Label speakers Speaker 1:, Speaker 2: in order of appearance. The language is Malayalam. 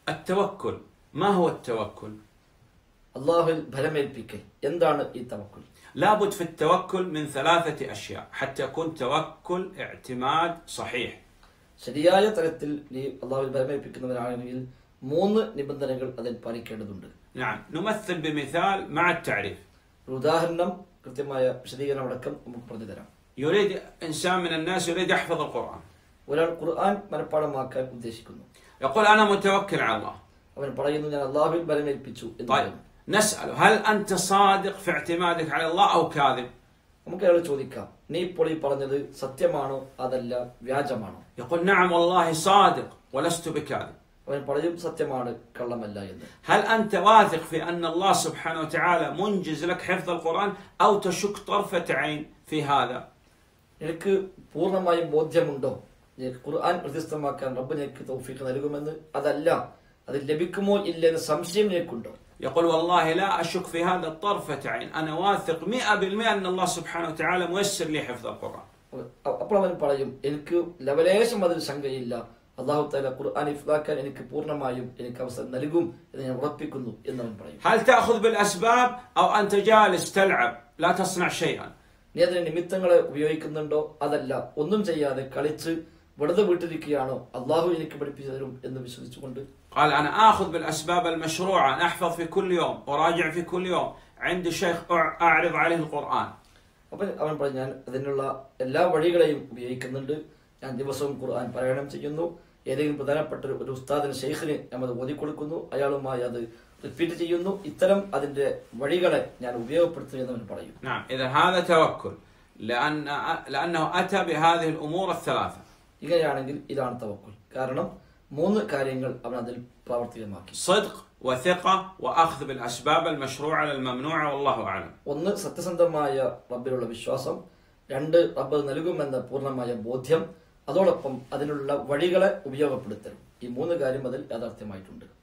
Speaker 1: التوكل ما هو التوكل؟
Speaker 2: അള്ളാഹുവിൽ ഭരമേൽപ്പിക്കൽ എന്താണ് ഈ തവക്കുൽ
Speaker 1: لابد في التوكل من ثلاثة أشياء حتى يكون توكل اعتماد صحيح
Speaker 2: ശരിയായ തരത്തിൽ നീ അള്ളാഹുവിൽ ഭരമേൽപ്പിക്കുന്നവരാണെങ്കിൽ മൂന്ന് നിബന്ധനകൾ അതിൽ പാലിക്കേണ്ടതുണ്ട്
Speaker 1: نعم نمثل بمثال مع التعريف
Speaker 2: ഒരു ഉദാഹരണം കൃത്യമായ വിശദീകരണം അടക്കം നമുക്ക് പറഞ്ഞു തരാം
Speaker 1: يريد إنسان من الناس يريد يحفظ القرآن
Speaker 2: ഒരാൾ ഖുർആൻ മനഃപ്പാടമാക്കാൻ ഉദ്ദേശിക്കുന്നു
Speaker 1: يقول أنا متوكل على الله
Speaker 2: അവൻ പറയുന്നു ഞാൻ അള്ളാഹുവിൽ ഭരമേൽപ്പിച്ചു എന്ന്
Speaker 1: طيب
Speaker 2: പറയുന്നു
Speaker 1: نسأله هل أنت صادق في اعتمادك على الله أو كاذب؟
Speaker 2: നമുക്ക് അയാൾ ചോദിക്കാം നീ ഇപ്പോൾ ഈ പറഞ്ഞത് സത്യമാണോ അതല്ല വ്യാജമാണോ
Speaker 1: يقول نعم والله صادق ولست بكاذب
Speaker 2: അവൻ പറയും സത്യമാണ് കള്ളമല്ല എന്ന്
Speaker 1: هل أنت واثق في أن الله سبحانه وتعالى منجز لك حفظ القرآن أو تشك طرفة عين في هذا؟
Speaker 2: നിനക്ക് പൂർണ്ണമായും ബോധ്യമുണ്ടോ നീ ഖുർആൻ പ്രതിസ്ഥമാക്കാൻ റബ്ബ് നിനക്ക് തൗഫീഖ് നൽകുമെന്ന് അതല്ല അത് ലഭിക്കുമോ ഇല്ലെന്ന് സംശയം നിനക്കുണ്ടോ
Speaker 1: يقول والله لا أشك في هذا طرفة عين أنا واثق مئة بالمئة أن الله سبحانه وتعالى ميسر لي حفظ القرآن
Speaker 2: അ- അപ്പോൾ അവൻ പറയും എനിക്ക് ലവലേശം അതിൽ ശങ്കയില്ല അള്ളാഹു താല ഖുർആൻ ഇഫ്ലാക്കാൻ എനിക്ക് പൂർണ്ണമായും എനിക്ക് അവസരം നൽകും എന്ന് ഞാൻ ഉറപ്പിക്കുന്നു എന്നവൻ പറയും
Speaker 1: هل تأخذ بالأسباب أو أنت جالس تلعب لا تصنع شيئا
Speaker 2: നീ അതിന് നിമിത്തങ്ങളെ ഉപയോഗിക്കുന്നുണ്ടോ അതല്ല ഒന്നും ചെയ്യാതെ കളിച്ച് വെറുതെ വീട്ടിലിരിക്കുകയാണോ അള്ളാഹു എനിക്ക് പഠിപ്പിച്ചു തരും എന്ന് വിശ്വസിച്ചുകൊണ്ട്
Speaker 1: قال أنا آخذ بالأسباب المشروعة أنا أحفظ في كل يوم أراجع في كل يوم عندي شيخ أع- أعرض عليه القرآن
Speaker 2: അപ്പൊ അവൻ പറഞ്ഞു ഞാൻ അതിനുള്ള എല്ലാ വഴികളെയും ഉപയോഗിക്കുന്നുണ്ട് ഞാൻ ദിവസവും ഖുർആൻ പാരായണം ചെയ്യുന്നു ഏതെങ്കിലും പ്രധാനപ്പെട്ട ഒരു- ഒരു ഉസ്താദിന് ഷെയ്ഖിന് ഞാൻ അത് ഓതിക്കൊടുക്കുന്നു അയാളുമായി അത് റിപ്പീറ്റ് ചെയ്യുന്നു ഇത്തരം അതിന്റെ വഴികളെ ഞാൻ ഉപയോഗപ്പെടുത്തുന്നു എന്നവൻ പറയും
Speaker 1: نعم إذا هذا توكل لأن لأنه أتى بهذه الأمور الثلاثة
Speaker 2: ഇങ്ങനെയാണെങ്കിൽ ഇതാണ് തവക്കുൽ കാരണം മൂന്ന് കാര്യങ്ങൾ അവൻ അതിൽ പ്രാവർത്തികമാക്കി
Speaker 1: صدق وثقة وأخذ بالأسباب المشروعة للممنوعة والله أعلم
Speaker 2: ഒന്ന് സത്യസന്ധമായ റബ്ബിലുള്ള വിശ്വാസം രണ്ട് റബ്ബ് നൽകുമെന്ന പൂർണ്ണമായ ബോധ്യം അതോടൊപ്പം അതിനുള്ള വഴികളെ ഉപയോഗപ്പെടുത്തൽ ഈ മൂന്ന് കാര്യം അതിൽ യാഥാർത്ഥ്യമായിട്ടുണ്ട്